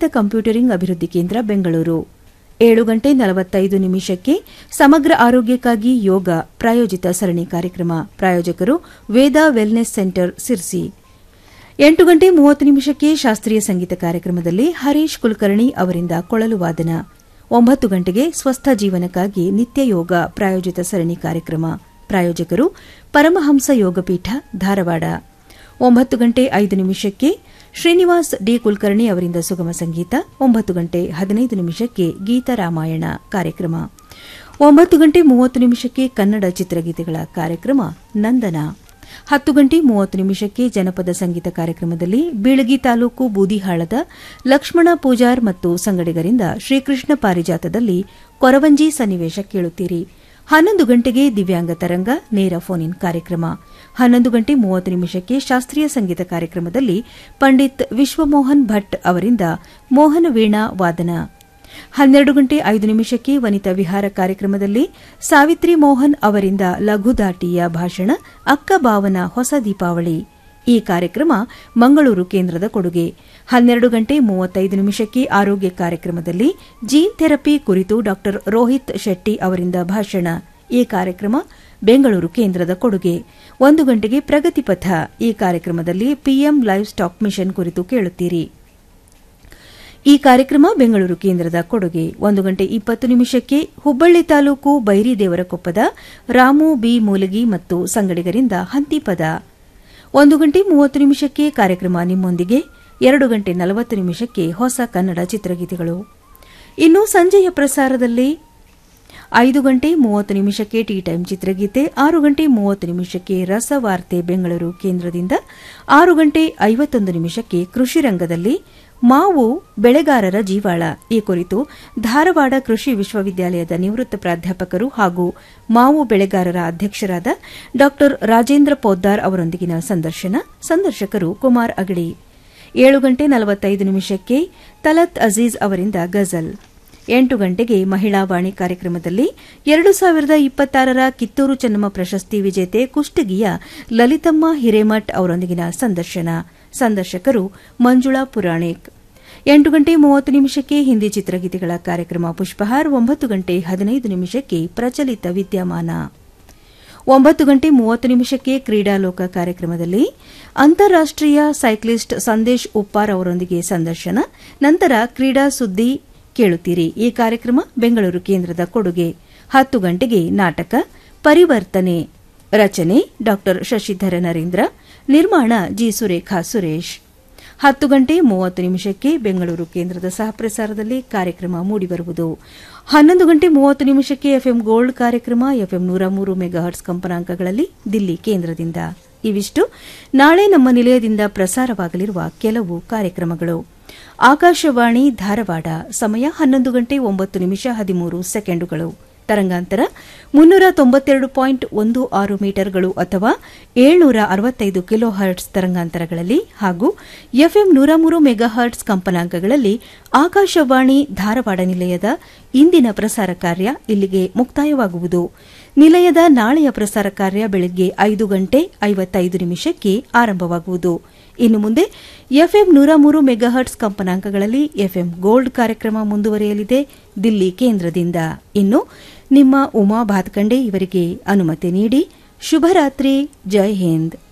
Bharat computing ಅಭಿವೃದ್ಧಿ ಕೇಂದ್ರ ಬೆಂಗಳೂರು ಏಳು ಗಂಟೆ ನಲವತ್ತೈದು ನಿಮಿಷಕ್ಕೆ ಸಮಗ್ರ ಆರೋಗ್ಯಕ್ಕಾಗಿ ಯೋಗ ಪ್ರಾಯೋಜಿತ ಸರಣಿ ಕಾರ್ಯಕ್ರಮ ಪ್ರಾಯೋಜಕರು ವೇದ ವೆಲ್ನೆಸ್ ಸೆಂಟರ್ ಸಿರ್ಸಿ ಎಂಟು ಗಂಟೆ ಮೂವತ್ತು ನಿಮಿಷಕ್ಕೆ ಶಾಸ್ತ್ರೀಯ ಸಂಗೀತ ಕಾರ್ಯಕ್ರಮದಲ್ಲಿ ಹರೀಶ್ ಕುಲಕರ್ಣಿ ಅವರಿಂದ ಕೊಳಲು ವಾದನ ಒಂಬತ್ತು ಗಂಟೆಗೆ ಸ್ವಸ್ಥ ಜೀವನಕ್ಕಾಗಿ ನಿತ್ಯ ಯೋಗ ಪ್ರಾಯೋಜಿತ ಸರಣಿ ಕಾರ್ಯಕ್ರಮ ಪ್ರಾಯೋಜಕರು ಪರಮಹಂಸ ಯೋಗಪೀಠ ಧಾರವಾಡ ಒಂಬತ್ತು ಗಂಟೆ ಐದು ನಿಮಿಷಕ್ಕೆ ಶ್ರೀನಿವಾಸ್ ಡಿ ಕುಲಕರ್ಣಿ ಅವರಿಂದ ಸುಗಮ ಸಂಗೀತ ಒಂಬತ್ತು ಗಂಟೆ ಹದಿನೈದು ನಿಮಿಷಕ್ಕೆ ಗೀತ ರಾಮಾಯಣ ಕಾರ್ಯಕ್ರಮ ಒಂಬತ್ತು ಗಂಟೆ ಮೂವತ್ತು ನಿಮಿಷಕ್ಕೆ ಕನ್ನಡ ಚಿತ್ರಗೀತೆಗಳ ಕಾರ್ಯಕ್ರಮ ನಂದನ ಹತ್ತು ಗಂಟೆ ಮೂವತ್ತು ನಿಮಿಷಕ್ಕೆ ಜನಪದ ಸಂಗೀತ ಕಾರ್ಯಕ್ರಮದಲ್ಲಿ ಬೀಳಗಿ ತಾಲೂಕು ಬೂದಿಹಾಳದ ಲಕ್ಷ್ಮಣ ಪೂಜಾರ್ ಮತ್ತು ಸಂಗಡಿಗರಿಂದ ಶ್ರೀಕೃಷ್ಣ ಪಾರಿಜಾತದಲ್ಲಿ ಕೊರವಂಜಿ ಸನ್ನಿವೇಶ ಕೇಳುತ್ತೀರಿ ಹನ್ನೊಂದು ಗಂಟೆಗೆ ದಿವ್ಯಾಂಗ ತರಂಗ ನೇರ ಫೋನ್ ಇನ್ ಕಾರ್ಯಕ್ರಮ ಹನ್ನೊಂದು ಗಂಟೆ ಮೂವತ್ತು ನಿಮಿಷಕ್ಕೆ ಶಾಸ್ತ್ರೀಯ ಸಂಗೀತ ಕಾರ್ಯಕ್ರಮದಲ್ಲಿ ಪಂಡಿತ್ ವಿಶ್ವಮೋಹನ್ ಭಟ್ ಅವರಿಂದ ಮೋಹನ ವೀಣಾ ವಾದನ ಹನ್ನೆರಡು ಗಂಟೆ ಐದು ನಿಮಿಷಕ್ಕೆ ವನಿತಾ ವಿಹಾರ ಕಾರ್ಯಕ್ರಮದಲ್ಲಿ ಸಾವಿತ್ರಿ ಮೋಹನ್ ಅವರಿಂದ ಲಘುದಾಟಿಯ ಭಾಷಣ ಅಕ್ಕ ಭಾವನ ಹೊಸ ದೀಪಾವಳಿ ಈ ಕಾರ್ಯಕ್ರಮ ಮಂಗಳೂರು ಕೇಂದ್ರದ ಕೊಡುಗೆ ಹನ್ನೆರಡು ಗಂಟೆ ಮೂವತ್ತೈದು ನಿಮಿಷಕ್ಕೆ ಆರೋಗ್ಯ ಕಾರ್ಯಕ್ರಮದಲ್ಲಿ ಜೀನ್ ಥೆರಪಿ ಕುರಿತು ಡಾ ರೋಹಿತ್ ಶೆಟ್ಟಿ ಅವರಿಂದ ಭಾಷಣ ಈ ಕಾರ್ಯಕ್ರಮ ಬೆಂಗಳೂರು ಕೇಂದ್ರದ ಕೊಡುಗೆ ಒಂದು ಗಂಟೆಗೆ ಪ್ರಗತಿಪಥ ಈ ಕಾರ್ಯಕ್ರಮದಲ್ಲಿ ಪಿಎಂ ಲೈವ್ ಸ್ಟಾಕ್ ಮಿಷನ್ ಕುರಿತು ಕೇಳುತ್ತೀರಿ ಈ ಕಾರ್ಯಕ್ರಮ ಬೆಂಗಳೂರು ಕೇಂದ್ರದ ಕೊಡುಗೆ ಒಂದು ಗಂಟೆ ಇಪ್ಪತ್ತು ನಿಮಿಷಕ್ಕೆ ಹುಬ್ಬಳ್ಳಿ ತಾಲೂಕು ಬೈರಿದೇವರಕೊಪ್ಪದ ರಾಮು ಬಿ ಮೂಲಗಿ ಮತ್ತು ಸಂಗಡಿಗರಿಂದ ಹಂತಿಪದ ಒಂದು ಗಂಟೆ ಮೂವತ್ತು ನಿಮಿಷಕ್ಕೆ ಕಾರ್ಯಕ್ರಮ ನಿಮ್ಮೊಂದಿಗೆ ಎರಡು ಗಂಟೆ ನಲವತ್ತು ನಿಮಿಷಕ್ಕೆ ಹೊಸ ಕನ್ನಡ ಚಿತ್ರಗೀತೆಗಳು ಇನ್ನು ಸಂಜೆಯ ಪ್ರಸಾರದಲ್ಲಿ ಐದು ಗಂಟೆ ಮೂವತ್ತು ನಿಮಿಷಕ್ಕೆ ಟೀ ಟೈಮ್ ಚಿತ್ರಗೀತೆ ಆರು ಗಂಟೆ ಮೂವತ್ತು ನಿಮಿಷಕ್ಕೆ ರಸವಾರ್ತೆ ಬೆಂಗಳೂರು ಕೇಂದ್ರದಿಂದ ಆರು ಗಂಟೆ ಐವತ್ತೊಂದು ನಿಮಿಷಕ್ಕೆ ಕೃಷಿ ರಂಗದಲ್ಲಿ ಮಾವು ಬೆಳೆಗಾರರ ಜೀವಾಳ ಈ ಕುರಿತು ಧಾರವಾಡ ಕೃಷಿ ವಿಶ್ವವಿದ್ಯಾಲಯದ ನಿವೃತ್ತ ಪ್ರಾಧ್ಯಾಪಕರು ಹಾಗೂ ಮಾವು ಬೆಳೆಗಾರರ ಅಧ್ಯಕ್ಷರಾದ ಡಾ ರಾಜೇಂದ್ರ ಪೋದ್ದಾರ್ ಅವರೊಂದಿಗಿನ ಸಂದರ್ಶನ ಸಂದರ್ಶಕರು ಕುಮಾರ್ ಅಗಡಿ ಏಳು ಗಂಟೆ ನಲವತ್ತೈದು ನಿಮಿಷಕ್ಕೆ ತಲತ್ ಅಜೀಜ್ ಅವರಿಂದ ಗಜಲ್ ಎಂಟು ಗಂಟೆಗೆ ಮಹಿಳಾ ವಾಣಿ ಕಾರ್ಯಕ್ರಮದಲ್ಲಿ ಎರಡು ಸಾವಿರದ ಇಪ್ಪತ್ತಾರರ ಕಿತ್ತೂರು ಚೆನ್ನಮ್ಮ ಪ್ರಶಸ್ತಿ ವಿಜೇತೆ ಕುಷ್ಟಗಿಯ ಲಲಿತಮ್ಮ ಹಿರೇಮಠ್ ಅವರೊಂದಿಗಿನ ಸಂದರ್ಶನ ಸಂದರ್ಶಕರು ಮಂಜುಳಾ ಪುರಾಣಿಕ್ ಎಂಟು ಗಂಟೆ ಮೂವತ್ತು ನಿಮಿಷಕ್ಕೆ ಹಿಂದಿ ಚಿತ್ರಗೀತೆಗಳ ಕಾರ್ಯಕ್ರಮ ಪುಷ್ಪಹಾರ್ ಒಂಬತ್ತು ಗಂಟೆ ಹದಿನೈದು ನಿಮಿಷಕ್ಕೆ ಪ್ರಚಲಿತ ವಿದ್ಯಮಾನ ಒಂಬತ್ತು ಗಂಟೆ ಮೂವತ್ತು ನಿಮಿಷಕ್ಕೆ ಕ್ರೀಡಾಲೋಕ ಕಾರ್ಯಕ್ರಮದಲ್ಲಿ ಅಂತಾರಾಷ್ಟೀಯ ಸೈಕ್ಲಿಸ್ಟ್ ಸಂದೇಶ್ ಉಪ್ಪಾರ್ ಅವರೊಂದಿಗೆ ಸಂದರ್ಶನ ನಂತರ ಕ್ರೀಡಾ ಸುದ್ದಿ ಕೇಳುತ್ತೀರಿ ಈ ಕಾರ್ಯಕ್ರಮ ಬೆಂಗಳೂರು ಕೇಂದ್ರದ ಕೊಡುಗೆ ಹತ್ತು ಗಂಟೆಗೆ ನಾಟಕ ಪರಿವರ್ತನೆ ರಚನೆ ಡಾ ಶಶಿಧರ ನರೇಂದ್ರ ನಿರ್ಮಾಣ ಜಿ ಸುರೇಖಾ ಸುರೇಶ್ ಹತ್ತು ಗಂಟೆ ಮೂವತ್ತು ನಿಮಿಷಕ್ಕೆ ಬೆಂಗಳೂರು ಕೇಂದ್ರದ ಸಹಪ್ರಸಾರದಲ್ಲಿ ಕಾರ್ಯಕ್ರಮ ಮೂಡಿಬರುವುದು ಹನ್ನೊಂದು ಗಂಟೆ ಮೂವತ್ತು ನಿಮಿಷಕ್ಕೆ ಎಫ್ಎಂ ಗೋಲ್ಡ್ ಕಾರ್ಯಕ್ರಮ ಎಫ್ಎಂ ನೂರ ಮೂರು ಮೆಗಾಹರ್ಟ್ಸ್ ಕಂಪನಾಂಕಗಳಲ್ಲಿ ದಿಲ್ಲಿ ಕೇಂದ್ರದಿಂದ ಇವಿಷ್ಟು ನಾಳೆ ನಮ್ಮ ನಿಲಯದಿಂದ ಪ್ರಸಾರವಾಗಲಿರುವ ಕೆಲವು ಕಾರ್ಯಕ್ರಮಗಳು ಆಕಾಶವಾಣಿ ಧಾರವಾಡ ಸಮಯ ಹನ್ನೊಂದು ಗಂಟೆ ಒಂಬತ್ತು ನಿಮಿಷ ಹದಿಮೂರು ಸೆಕೆಂಡುಗಳು ತರಂಗಾಂತರ ಮುನ್ನೂರ ತೊಂಬತ್ತೆರಡು ಪಾಯಿಂಟ್ ಒಂದು ಆರು ಮೀಟರ್ಗಳು ಅಥವಾ ಏಳ್ನೂರ ಅರವತ್ತೈದು ಕಿಲೋ ಹರ್ಟ್ಸ್ ತರಂಗಾಂತರಗಳಲ್ಲಿ ಹಾಗೂ ಎಫ್ಎಂ ನೂರ ಮೂರು ಮೆಗಾಹರ್ಟ್ಸ್ ಕಂಪನಾಂಕಗಳಲ್ಲಿ ಆಕಾಶವಾಣಿ ಧಾರವಾಡ ನಿಲಯದ ಇಂದಿನ ಪ್ರಸಾರ ಕಾರ್ಯ ಇಲ್ಲಿಗೆ ಮುಕ್ತಾಯವಾಗುವುದು ನಿಲಯದ ನಾಳೆಯ ಪ್ರಸಾರ ಕಾರ್ಯ ಬೆಳಗ್ಗೆ ಐದು ಗಂಟೆ ಐವತ್ತೈದು ನಿಮಿಷಕ್ಕೆ ಆರಂಭವಾಗುವುದು ಇನ್ನು ಮುಂದೆ ಎಫ್ಎಂ ನೂರ ಮೂರು ಮೆಗಾಹರ್ಟ್ಸ್ ಕಂಪನಾಂಕಗಳಲ್ಲಿ ಎಫ್ಎಂ ಗೋಲ್ಡ್ ಕಾರ್ಯಕ್ರಮ ಮುಂದುವರಿಯಲಿದೆ ದಿಲ್ಲಿ ಕೇಂದ್ರದಿಂದ ಇನ್ನು ನಿಮ್ಮ ಉಮಾ ಭಾತ್ಕಂಡೆ ಇವರಿಗೆ ಅನುಮತಿ ನೀಡಿ ಶುಭರಾತ್ರಿ ಜೈ ಹಿಂದ್